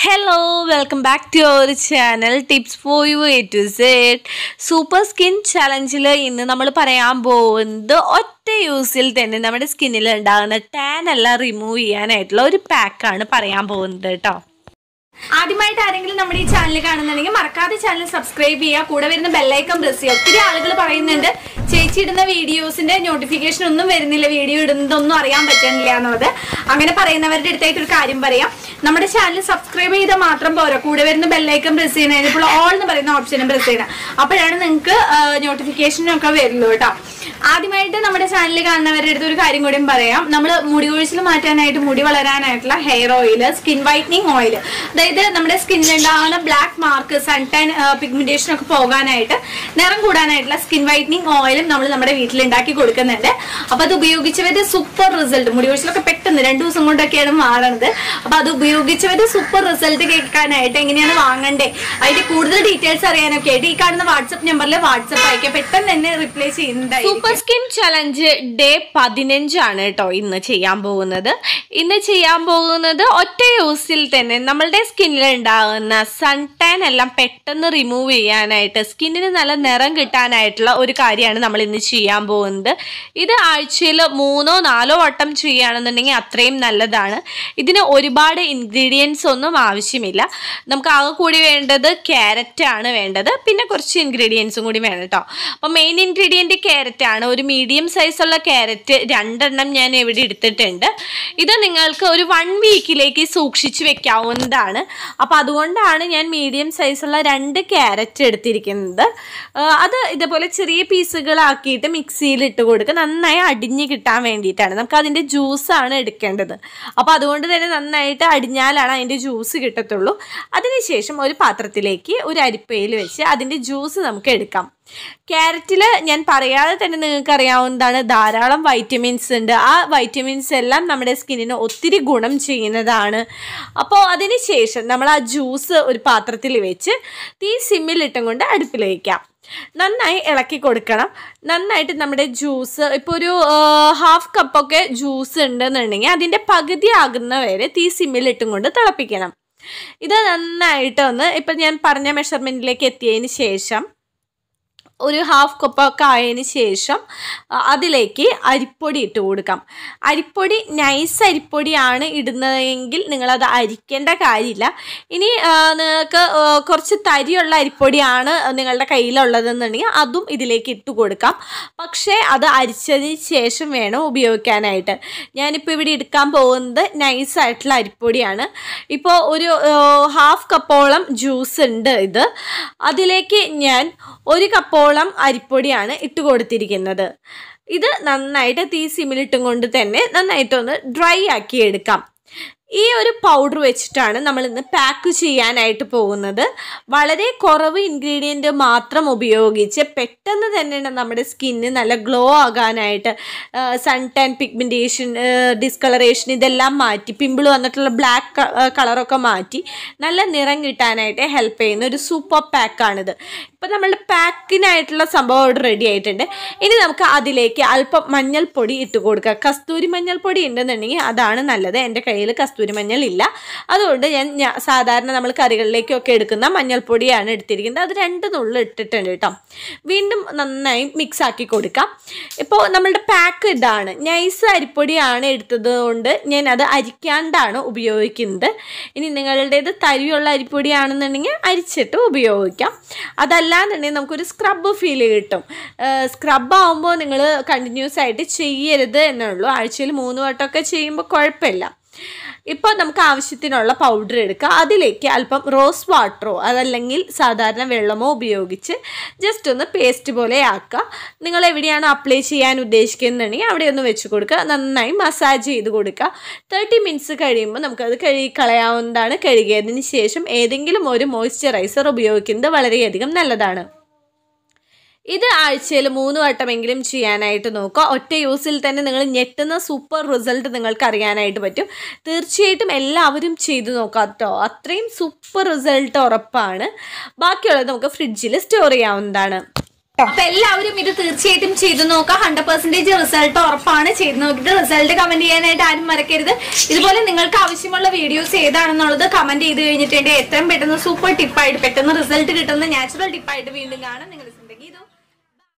hello welcome back to our channel tips for you A to Z super skin ചലഞ്ചിൽ ഇന്ന് നമ്മൾ പറയാൻ പോകുന്നത് ഒറ്റ യൂസിൽ തന്നെ നമ്മുടെ സ്കിന്നിൽ ഉണ്ടാകുന്ന ടാൻ എല്ലാം റിമൂവ് ചെയ്യാനായിട്ടുള്ള ഒരു പാക്കാണ് പറയാൻ പോകുന്നത് കേട്ടോ ആദ്യമായിട്ട് ആരെങ്കിലും നമ്മുടെ ഈ ചാനൽ കാണുന്നുണ്ടെങ്കിൽ മറക്കാതെ ചാനൽ സബ്സ്ക്രൈബ് ചെയ്യുക കൂടെ വരുന്ന ബെല്ലൈക്കൺ പ്രസ് ചെയ്യുക ഒത്തിരി ആളുകൾ പറയുന്നുണ്ട് ചേച്ചി ഇടുന്ന വീഡിയോസിന്റെ നോട്ടിഫിക്കേഷൻ ഒന്നും വരുന്നില്ല വീഡിയോ ഇടുന്നതൊന്നും അറിയാൻ പറ്റുന്നില്ല എന്നുള്ളത് അങ്ങനെ പറയുന്നവരുടെ അടുത്തായിട്ട് ഒരു കാര്യം പറയാം നമ്മുടെ ചാനൽ സബ്സ്ക്രൈബ് ചെയ്താൽ മാത്രം പോരാ കൂടെ വരുന്ന ബെല്ലൈക്കൺ പ്രസ് ചെയ്യണം ഇപ്പോൾ ഓൾ എന്ന് പറയുന്ന ഓപ്ഷനും പ്രസ് ചെയ്യണം അപ്പോഴാണ് നിങ്ങൾക്ക് നോട്ടിഫിക്കേഷനൊക്കെ വരുള്ളൂ കേട്ടോ ആദ്യമായിട്ട് നമ്മുടെ ചാനൽ കാണുന്നവരുടെ അടുത്ത് ഒരു കാര്യം കൂടിയും പറയാം നമ്മൾ മുടി കൊഴിച്ചിൽ മാറ്റാനായിട്ട് മുടി വളരാനായിട്ടുള്ള hair oil skin whitening oil അതായത് നമ്മുടെ സ്കിന്നിൽ ഉണ്ടാകുന്ന black mark sun tan pigmentation ഒക്കെ പോകാനായിട്ട് നിറം കൂടാനായിട്ടുള്ള സ്കിൻ വൈറ്റനിങ് ഓയിലും നമ്മൾ നമ്മുടെ വീട്ടിൽ ഉണ്ടാക്കി കൊടുക്കുന്നുണ്ട് അപ്പൊ അത് ഉപയോഗിച്ചവര് സൂപ്പർ റിസൾട്ട് മുടി കൊഴിച്ചിലൊക്കെ പെട്ടെന്ന് രണ്ടു ദിവസം കൊണ്ടൊക്കെയാണ് മാറണത് അപ്പൊ അത് ഉപയോഗിച്ചവര് സൂപ്പർ റിസൾട്ട് കേൾക്കാനായിട്ട് എങ്ങനെയാണ് വാങ്ങണ്ടേ അതിന്റെ കൂടുതൽ ഡീറ്റെയിൽസ് അറിയാനൊക്കെ ആയിട്ട് ഈ കാണുന്ന വാട്സപ്പ് നമ്പറിൽ വാട്സപ്പ് അയക്കാം പെട്ടെന്ന് തന്നെ റിപ്ലൈ ചെയ്യുന്നതായിരിക്കും സൂപ്പർ സ്കിൻ ചലഞ്ച് ഡേ പതിനഞ്ചാണ് കേട്ടോ ഇന്ന് ചെയ്യാൻ പോകുന്നത് ഇന്ന് ചെയ്യാൻ പോകുന്നത് ഒറ്റ യൂസിൽ തന്നെ നമ്മളുടെ സ്കിന്നിൽ ഉണ്ടാകുന്ന സൺ ടാൻ എല്ലാം പെട്ടെന്ന് റിമൂവ് ചെയ്യാനായിട്ട് സ്കിന്നിന് നല്ല നിറം കിട്ടാനായിട്ടുള്ള ഒരു കാര്യമാണ് നമ്മൾ ഇന്ന് ചെയ്യാൻ പോകുന്നത് ഇത് ആഴ്ചയിൽ മൂന്നോ നാലോ വട്ടം ചെയ്യുകയാണെന്നുണ്ടെങ്കിൽ അത്രയും നല്ലതാണ് ഇതിന് ഒരുപാട് ഇൻഗ്രീഡിയൻസ് ഒന്നും ആവശ്യമില്ല നമുക്ക് ആകെ കൂടി വേണ്ടത് ക്യാരറ്റ് ആണ് വേണ്ടത് പിന്നെ കുറച്ച് ഇൻഗ്രീഡിയൻസും കൂടി വേണം കേട്ടോ അപ്പോൾ മെയിൻ ഇൻഗ്രീഡിയൻറ്റ് ക്യാരറ്റ് ആണ് ഒരു മീഡിയം സൈസുള്ള ക്യാരറ്റ് രണ്ടെണ്ണം ഞാൻ ഇവിടെ എടുത്തിട്ടുണ്ട് ഇത് നിങ്ങൾക്ക് ഒരു വൺ വീക്കിലേക്ക് സൂക്ഷിച്ച് വെക്കാവുന്നതാണ് അപ്പോൾ അതുകൊണ്ടാണ് ഞാൻ മീഡിയം സൈസുള്ള രണ്ട് ക്യാരറ്റ് എടുത്തിരിക്കുന്നത് ആ, അത് ഇതേപോലെ ചെറിയ പീസുകളാക്കിയിട്ട് മിക്സിയിൽ ഇട്ട് കൊടുക്കുക നന്നായി അടിഞ്ഞ് കിട്ടാൻ വേണ്ടിയിട്ടാണ് നമുക്ക് അതിൻ്റെ ജ്യൂസാണ് എടുക്കേണ്ടത് അപ്പോൾ അതുകൊണ്ട് തന്നെ നന്നായിട്ട് അടിഞ്ഞാലാണ് അതിൻ്റെ ജ്യൂസ് കിട്ടത്തുള്ളൂ അതിനുശേഷം ഒരു പാത്രത്തിലേക്ക് ഒരു അരിപ്പയിൽ വെച്ച് അതിൻ്റെ ജ്യൂസ് നമുക്ക് എടുക്കാം ക്യാരറ്റിൽ ഞാൻ പറയാതെ തന്നെ നിങ്ങൾക്ക് അറിയാവുന്നതാണ് ധാരാളം വൈറ്റമിൻസ് ഉണ്ട് ആ വൈറ്റമിൻസ് എല്ലാം നമ്മുടെ സ്കിന്നിന് ഒത്തിരി ഗുണം ചെയ്യുന്നതാണ് അപ്പോൾ അതിന് ശേഷം നമ്മൾ ആ ജ്യൂസ് ഒരു പാത്രത്തിൽ വെച്ച് തീ സിമ്മിലിട്ടും കൊണ്ട് അടുപ്പിൽ വയ്ക്കാം നന്നായി ഇളക്കി കൊടുക്കണം നന്നായിട്ട് നമ്മുടെ ജ്യൂസ് ഇപ്പോൾ ഒരു ഹാഫ് കപ്പൊക്കെ ജ്യൂസ് ഉണ്ടെന്നുണ്ടെങ്കിൽ അതിൻ്റെ പകുതി ആകുന്ന വരെ തീ സിമ്മിലിട്ടും കൊണ്ട് തിളപ്പിക്കണം ഇത് നന്നായിട്ട് ഒന്ന് ഇപ്പം ഞാൻ പറഞ്ഞ മെഷർമെൻറ്റിലേക്ക് എത്തിയതിന് ശേഷം ഒരു ഹാഫ് കപ്പൊക്കെ ആയതിന് ശേഷം അ, അതിലേക്ക് അരിപ്പൊടി ഇട്ട് കൊടുക്കാം അരിപ്പൊടി നൈസ് അരിപ്പൊടിയാണ് ഇടുന്നതെങ്കിൽ നിങ്ങളത് അരിക്കേണ്ട കാര്യമില്ല ഇനി ആ, നിങ്ങൾക്ക് ആ, കുറച്ച് തരിയുള്ള അരിപ്പൊടിയാണ് നിങ്ങളുടെ കയ്യിലുള്ളതെന്നുണ്ടെങ്കിൽ അതും ഇതിലേക്ക് ഇട്ട് കൊടുക്കാം പക്ഷേ അത് അരിച്ചതിന് ശേഷം വേണം ഉപയോഗിക്കാനായിട്ട് ഞാനിപ്പോൾ ഇവിടെ എടുക്കാൻ പോകുന്നത് നൈസ് ആയിട്ടുള്ള അരിപ്പൊടിയാണ് ഇപ്പോൾ ഒരു ഹാഫ് കപ്പോളം ജ്യൂസ് ഉണ്ട് ഇത് അതിലേക്ക് ഞാൻ ഒരു കപ്പോളം അരിപ്പൊടിയാണ് ഇട്ട് കൊടുത്തിരിക്കുന്നത് ഇത് നന്നായിട്ട് തീ സിമിലിട്ടും കൊണ്ട് തന്നെ നന്നായിട്ടൊന്ന് ഡ്രൈ ആക്കി എടുക്കാം ഈ ഒരു പൗഡർ വെച്ചിട്ടാണ് നമ്മൾ ഇന്ന് പാക്ക് ചെയ്യാനായിട്ട് പോകുന്നത് വളരെ കുറവ് ഇൻഗ്രീഡിയൻറ്റ് മാത്രം ഉപയോഗിച്ച് പെട്ടെന്ന് തന്നെ നമ്മുടെ സ്കിന്ന് നല്ല ഗ്ലോ ആകാനായിട്ട് സൺ ടാൻ പിഗ്മെൻറ്റേഷൻ ഡിസ്കളറേഷൻ ഇതെല്ലാം മാറ്റി പിമ്പിൾ വന്നിട്ടുള്ള ബ്ലാക്ക് കളറൊക്കെ മാറ്റി നല്ല നിറം കിട്ടാനായിട്ട് ഹെൽപ്പ് ചെയ്യുന്ന ഒരു സൂപ്പർ പാക്കാണിത് ഇപ്പം നമ്മളുടെ പാക്കിനായിട്ടുള്ള സംഭവം അവിടെ റെഡി ആയിട്ടുണ്ട് ഇനി നമുക്ക് അതിലേക്ക് അല്പം മഞ്ഞൾപ്പൊടി ഇട്ട് കൊടുക്കുക കസ്തൂരി മഞ്ഞൾപ്പൊടി ഉണ്ടെന്നുണ്ടെങ്കിൽ അതാണ് നല്ലത് എൻ്റെ കയ്യിൽ കസ്തൂരി മഞ്ഞൾ ഇല്ല അതുകൊണ്ട് ഞാൻ ഞാ- സാധാരണ നമ്മൾ കറികളിലേക്കൊക്കെ എടുക്കുന്ന മഞ്ഞൾപ്പൊടിയാണ് എടുത്തിരിക്കുന്നത് അത് രണ്ട് നുള്ളു ഇട്ടിട്ടുണ്ട് കേട്ടോ വീണ്ടും നന്നായി മിക്സ് ആക്കി കൊടുക്കാം ഇപ്പോൾ നമ്മളുടെ പാക്ക് ഇതാണ് നൈസ് അരിപ്പൊടിയാണ് എടുത്തത് കൊണ്ട് ഞാൻ അത് അരിക്കാണ്ടാണ് ഉപയോഗിക്കുന്നത് ഇനി നിങ്ങളുടേത് തരിയുള്ള അരിപ്പൊടിയാണെന്നുണ്ടെങ്കിൽ അരിച്ചിട്ട് ഉപയോഗിക്കാം അതല്ലാന്നുണ്ടെങ്കിൽ നമുക്കൊരു സ്ക്രബ് ഫീൽ കിട്ടും സ്ക്രബ് ആകുമ്പോൾ നിങ്ങൾ കണ്ടിന്യൂസ് ആയിട്ട് ചെയ്യരുത് എന്നുള്ളൂ ആഴ്ചയിൽ മൂന്ന് വട്ടമൊക്കെ ചെയ്യുമ്പോൾ കുഴപ്പമില്ല ഇപ്പോൾ നമുക്ക് ആവശ്യത്തിനുള്ള പൗഡർ എടുക്കുക അതിലേക്ക് അല്പം റോസ് വാട്ടറോ അതല്ലെങ്കിൽ സാധാരണ വെള്ളമോ ഉപയോഗിച്ച് ജസ്റ്റ് ഒന്ന് പേസ്റ്റ് പോലെ ആക്കുക നിങ്ങൾ എവിടെയാണോ അപ്ലൈ ചെയ്യാൻ ഉദ്ദേശിക്കുന്നുണ്ടെങ്കിൽ അവിടെ ഒന്ന് വെച്ച് കൊടുക്കുക നന്നായി മസാജ് ചെയ്ത് കൊടുക്കുക തേർട്ടി മിനിറ്റ്സ് കഴിയുമ്പോൾ നമുക്കത് കഴുകി കളയാവുന്നതാണ് കഴുകിയതിന് ശേഷം ഏതെങ്കിലും ഒരു മോയ്സ്ചറൈസർ ഉപയോഗിക്കുന്നത് വളരെയധികം നല്ലതാണ് ഇത് ആഴ്ചയിൽ മൂന്ന് വട്ടമെങ്കിലും ചെയ്യാനായിട്ട് നോക്കുക ഒറ്റ യൂസിൽ തന്നെ നിങ്ങൾ ഞെട്ടുന്ന സൂപ്പർ റിസൾട്ട് നിങ്ങൾക്ക് അറിയാനായിട്ട് പറ്റും തീർച്ചയായിട്ടും എല്ലാവരും ചെയ്തു നോക്കാം കേട്ടോ അത്രയും സൂപ്പർ റിസൾട്ട് ഉറപ്പാണ് ബാക്കിയുള്ളത് നമുക്ക് ഫ്രിഡ്ജിൽ സ്റ്റോർ ചെയ്യാവുന്നതാണ് അപ്പൊ എല്ലാവരും ഇത് തീർച്ചയായിട്ടും ചെയ്തു നോക്കാം ഹൺഡ്രഡ് പെർസെന്റേജ് റിസൾട്ട് ഉറപ്പാണ് ചെയ്ത് നോക്കിയിട്ട് റിസൾട്ട് കമന്റ് ചെയ്യാനായിട്ട് ആരും മറക്കരുത് ഇതുപോലെ നിങ്ങൾക്ക് ആവശ്യമുള്ള വീഡിയോസ് ഏതാണെന്നുള്ളത് കമന്റ് ചെയ്ത് കഴിഞ്ഞിട്ടുണ്ടെങ്കിൽ എത്രയും പെട്ടെന്ന് സൂപ്പർ ടിപ്പായിട്ട് പെട്ടെന്ന് റിസൾട്ട് കിട്ടുന്ന നാച്ചുറൽ ടിപ്പായിട്ട് വീണ്ടും കാണാം നിങ്ങൾ ചിന്തകി